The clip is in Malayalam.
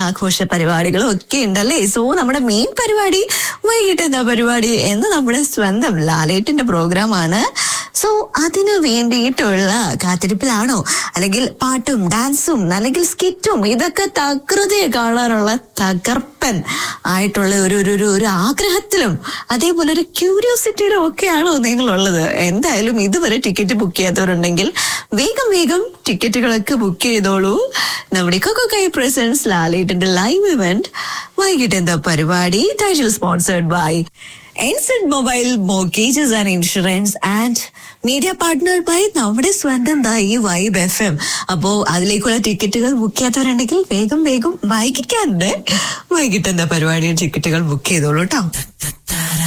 ആഘോഷ പരിപാടികളും ഒക്കെ ഉണ്ടല്ലേ സോ നമ്മുടെ മെയിൻ പരിപാടി വൈകിട്ട് എന്താ പരിപാടി എന്ന് നമ്മുടെ സ്വന്തം ലാലേട്ടിന്റെ പ്രോഗ്രാമാണ് സോ അതിനു വേണ്ടിയിട്ടുള്ള കാത്തിരിപ്പിലാണോ അല്ലെങ്കിൽ പാട്ടും ഡാൻസും അല്ലെങ്കിൽ സ്കിറ്റും ഇതൊക്കെ തകൃതിയെ കാണാനുള്ള തകർപ്പൻ ആയിട്ടുള്ള ഒരു ഒരു ഒരു ഒരു ആഗ്രഹത്തിലും അതേപോലെ ഒരു ക്യൂരിയോസിറ്റിയിലും ഒക്കെയാണോ നിങ്ങളുള്ളത് എന്തായാലും ഇതുവരെ ടിക്കറ്റ് ബുക്ക് ചെയ്യാത്തവരുണ്ടെങ്കിൽ വേഗം വേഗം ടിക്കറ്റുകളൊക്കെ ബുക്ക് ചെയ്തോളൂ നമ്മുടെ കൊക്കോ കൈ പ്രസൻസ് ലാലേട്ടിന്റെ ലൈവ് ഇവന്റ് വൈകിട്ട് എന്താ പരിപാടി title sponsored by NZ mobile mortgages and insurance and media partner by നമ്മുടെ സ്വന്തം ദാ ഈ വൈബ് എഫ് എം അപ്പോ അതിലേക്കുള്ള ടിക്കറ്റുകൾ ബുക്ക് ചെയ്യാത്തവരുണ്ടെങ്കിൽ വേഗം വേഗം വൈകിക്കാറുണ്ട് വൈകിട്ട് എന്താ പരിപാടി ടിക്കറ്റുകൾ ബുക്ക് ചെയ്തോളൂ കേട്ടോ